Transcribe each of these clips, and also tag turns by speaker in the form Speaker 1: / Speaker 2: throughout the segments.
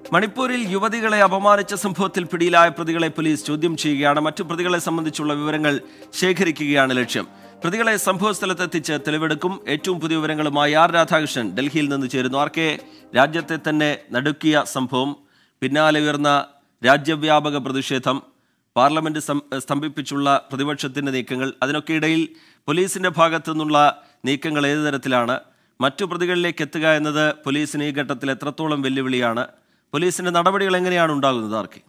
Speaker 1: മണിപ്പൂരിൽ യുവതികളെ അപമാനിച്ച സംഭവത്തിൽ പിടിയിലായ പ്രതികളെ പോലീസ് ചോദ്യം ചെയ്യുകയാണ് മറ്റു പ്രതികളെ സംബന്ധിച്ചുള്ള വിവരങ്ങൾ ശേഖരിക്കുകയാണ് ലക്ഷ്യം പ്രതികളെ സംഭവസ്ഥലത്തെത്തിച്ച് തെളിവെടുക്കും ഏറ്റവും പുതിയ വിവരങ്ങളുമായി ആർ രാധാകൃഷ്ണൻ ഡൽഹിയിൽ നിന്ന് ചേരുന്നു ആർ കെ രാജ്യത്തെ തന്നെ നടുക്കിയ സംഭവം പിന്നാലെ ഉയർന്ന രാജ്യവ്യാപക പ്രതിഷേധം പാർലമെന്റ് സം- സ്തംഭിപ്പിച്ചുള്ള പ്രതിപക്ഷത്തിന്റെ നീക്കങ്ങൾ അതിനൊക്കെ ഇടയിൽ പോലീസിന്റെ ഭാഗത്തു നിന്നുള്ള നീക്കങ്ങൾ ഏത് തരത്തിലാണ് മറ്റു പ്രതികളിലേക്ക് എത്തുക എന്നത് പോലീസിന് ഈ ഘട്ടത്തിൽ എത്രത്തോളം വെല്ലുവിളിയാണ് പോലീസിന്റെ നടപടികൾ എങ്ങനെയാണ് ഉണ്ടാകുന്നത് ആർക്കെ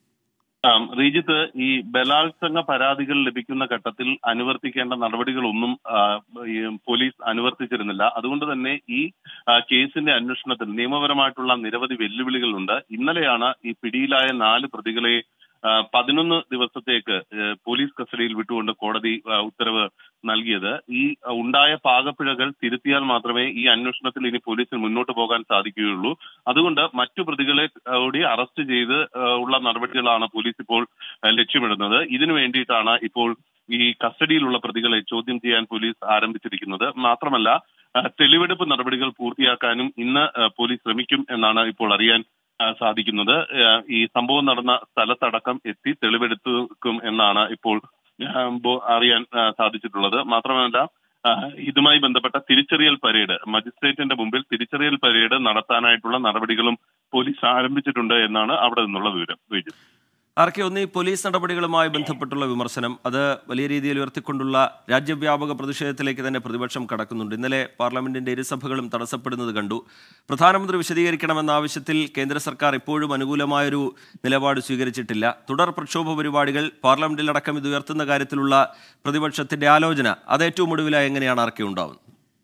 Speaker 2: ആം, റീജിത്ത് ഈ ബലാത്സംഗ പരാതികൾ ലഭിക്കുന്ന ഘട്ടത്തിൽ അനുവർത്തിക്കേണ്ട നടപടികളൊന്നും ആ, ഈ പോലീസ് അനുവർത്തിച്ചിരുന്നില്ല അതുകൊണ്ട് തന്നെ ഈ ആ, കേസിന്റെ അന്വേഷണത്തിൽ നിയമപരമായിട്ടുള്ള നിരവധി വെല്ലുവിളികളുണ്ട് ഇന്നലെയാണ് ഈ പിടിയിലായ നാല് പ്രതികളെ ആ, പതിനൊന്ന് ദിവസത്തേക്ക് ഏ, പോലീസ് കസ്റ്റഡിയിൽ വിട്ടുകൊണ്ട് കോടതി ആ, ഉത്തരവ് നൽകിയത് ഈ ആ, ഉണ്ടായ പാകപ്പിഴകൾ തിരുത്തിയാൽ മാത്രമേ ഈ അന്വേഷണത്തിൽ ഇനി പോലീസിന് മുന്നോട്ട് പോകാൻ സാധിക്കുകയുള്ളൂ അതുകൊണ്ട് മറ്റു പ്രതികളെ ആ, കൂടി അറസ്റ്റ് ചെയ്ത് ആ, ഉള്ള നടപടികളാണ് പോലീസ് ഇപ്പോൾ ആ, ലക്ഷ്യമിടുന്നത് ഇതിനു വേണ്ടിയിട്ടാണ് ഇപ്പോൾ ഈ കസ്റ്റഡിയിലുള്ള പ്രതികളെ ചോദ്യം ചെയ്യാൻ പോലീസ് ആരംഭിച്ചിരിക്കുന്നത് മാത്രമല്ല ആ, തെളിവെടുപ്പ് നടപടികൾ പൂർത്തിയാക്കാനും ഇന്ന് ആ, പോലീസ് ശ്രമിക്കും എന്നാണ് ഇപ്പോൾ അറിയാൻ ആ, സാധിക്കുന്നത് ആ, ഈ സംഭവം നടന്ന സ്ഥലത്തടക്കം എത്തി തെളിവെടുക്കും എന്നാണ് ഇപ്പോൾ ആ, ബോ- അറിയാൻ ആ, സാധിച്ചിട്ടുള്ളത് മാത്രമല്ല ആ, ഇതുമായി ബന്ധപ്പെട്ട തിരിച്ചറിയൽ പരേഡ് മജിസ്ട്രേറ്റിന്റെ മുമ്പിൽ തിരിച്ചറിയൽ പരേഡ് നടത്താനായിട്ടുള്ള നടപടികളും പോലീസ് ആരംഭിച്ചിട്ടുണ്ട് എന്നാണ് അവിടെ നിന്നുള്ള വിവരം വിജയ്
Speaker 1: ആർക്കെ ഒന്ന് ഈ പോലീസ് നടപടികളുമായി ബന്ധപ്പെട്ടുള്ള വിമർശനം അത് വലിയ രീതിയിൽ ഉയർത്തിക്കൊണ്ടുള്ള രാജ്യവ്യാപക പ്രതിഷേധത്തിലേക്ക് തന്നെ പ്രതിപക്ഷം കടക്കുന്നുണ്ട് ഇന്നലെ പാർലമെന്റിന്റെ ഇരുസഭകളും തടസ്സപ്പെടുന്നത് കണ്ടു പ്രധാനമന്ത്രി വിശദീകരിക്കണമെന്ന ആവശ്യത്തിൽ കേന്ദ്ര സർക്കാർ ഇപ്പോഴും അനുകൂലമായൊരു നിലപാട് സ്വീകരിച്ചിട്ടില്ല തുടർ പ്രക്ഷോഭ പരിപാടികൾ പാർലമെന്റിലടക്കം ഇത് ഉയർത്തുന്ന കാര്യത്തിലുള്ള പ്രതിപക്ഷത്തിന്റെ ആലോചന അത് ഏറ്റവും ഒടുവിലായി എങ്ങനെയാണ് ആർക്കെ ഉണ്ടാവുന്നത്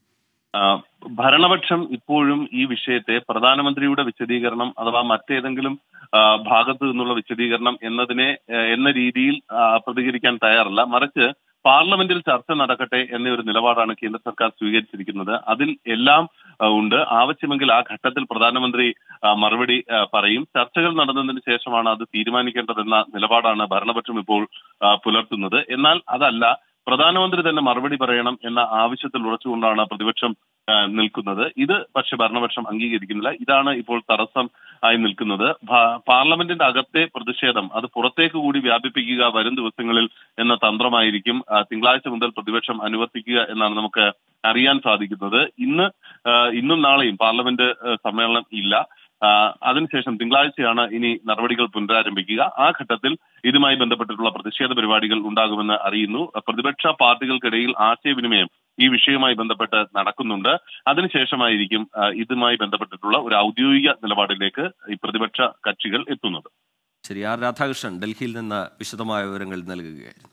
Speaker 2: ആ, ഭരണപക്ഷം ഇപ്പോഴും ഈ വിഷയത്തെ പ്രധാനമന്ത്രിയുടെ വിശദീകരണം അഥവാ മറ്റേതെങ്കിലും ആ, ഭാഗത്തു നിന്നുള്ള വിശദീകരണം എന്നതിനെ ആ, എന്ന രീതിയിൽ ആ, പ്രതികരിക്കാൻ തയ്യാറല്ല മറിച്ച് പാർലമെന്റിൽ ചർച്ച നടക്കട്ടെ എന്ന ഒരു നിലപാടാണ് കേന്ദ്ര സർക്കാർ സ്വീകരിച്ചിരിക്കുന്നത് അതിൽ എല്ലാം ആ, ഉണ്ട് ആവശ്യമെങ്കിൽ ആ ഘട്ടത്തിൽ പ്രധാനമന്ത്രി ആ, മറുപടി ആ, പറയും ചർച്ചകൾ നടന്നതിന് ശേഷമാണ് അത് തീരുമാനിക്കേണ്ടതെന്ന നിലപാടാണ് ഭരണപക്ഷം ഇപ്പോൾ ആ, പുലർത്തുന്നത് എന്നാൽ അതല്ല പ്രധാനമന്ത്രി തന്നെ മറുപടി പറയണം എന്ന ആവശ്യത്തിൽ ഉറച്ചുകൊണ്ടാണ് പ്രതിപക്ഷം ആ, നിൽക്കുന്നത് ഇത് പക്ഷെ ഭരണപക്ഷം അംഗീകരിക്കുന്നില്ല ഇതാണ് ഇപ്പോൾ തടസ്സം ആയി നിൽക്കുന്നത് ഭ- പാർലമെന്റിന്റെ അകത്തെ പ്രതിഷേധം അത് പുറത്തേക്ക് കൂടി വ്യാപിപ്പിക്കുക വരും ദിവസങ്ങളിൽ എന്ന തന്ത്രമായിരിക്കും ആ, തിങ്കളാഴ്ച മുതൽ പ്രതിപക്ഷം അനുവർത്തിക്കുക എന്നാണ് നമുക്ക് അറിയാൻ സാധിക്കുന്നത് ഇന്ന് ആ, ഇന്നും നാളെയും പാർലമെന്റ് ആ, സമ്മേളനം ഇല്ല ആ, അതിനുശേഷം തിങ്കളാഴ്ചയാണ് ഇനി നടപടികൾ പുനരാരംഭിക്കുക ആ ഘട്ടത്തിൽ ഇതുമായി ബന്ധപ്പെട്ടിട്ടുള്ള പ്രതിഷേധ പരിപാടികൾ ഉണ്ടാകുമെന്ന് അറിയുന്നു പ്രതിപക്ഷ പാർട്ടികൾക്കിടയിൽ ആശയവിനിമയം ഈ വിഷയവുമായി ബന്ധപ്പെട്ട് നടക്കുന്നുണ്ട് അതിനുശേഷമായിരിക്കും ആ, ഇതുമായി ബന്ധപ്പെട്ടിട്ടുള്ള ഒരു ഔദ്യോഗിക നിലപാടിലേക്ക് ഈ പ്രതിപക്ഷ കക്ഷികൾ എത്തുന്നത്
Speaker 1: ശരി ആർ രാധാകൃഷ്ണൻ ഡൽഹിയിൽ നിന്ന് വിശദമായ വിവരങ്ങൾ നൽകുകയായിരുന്നു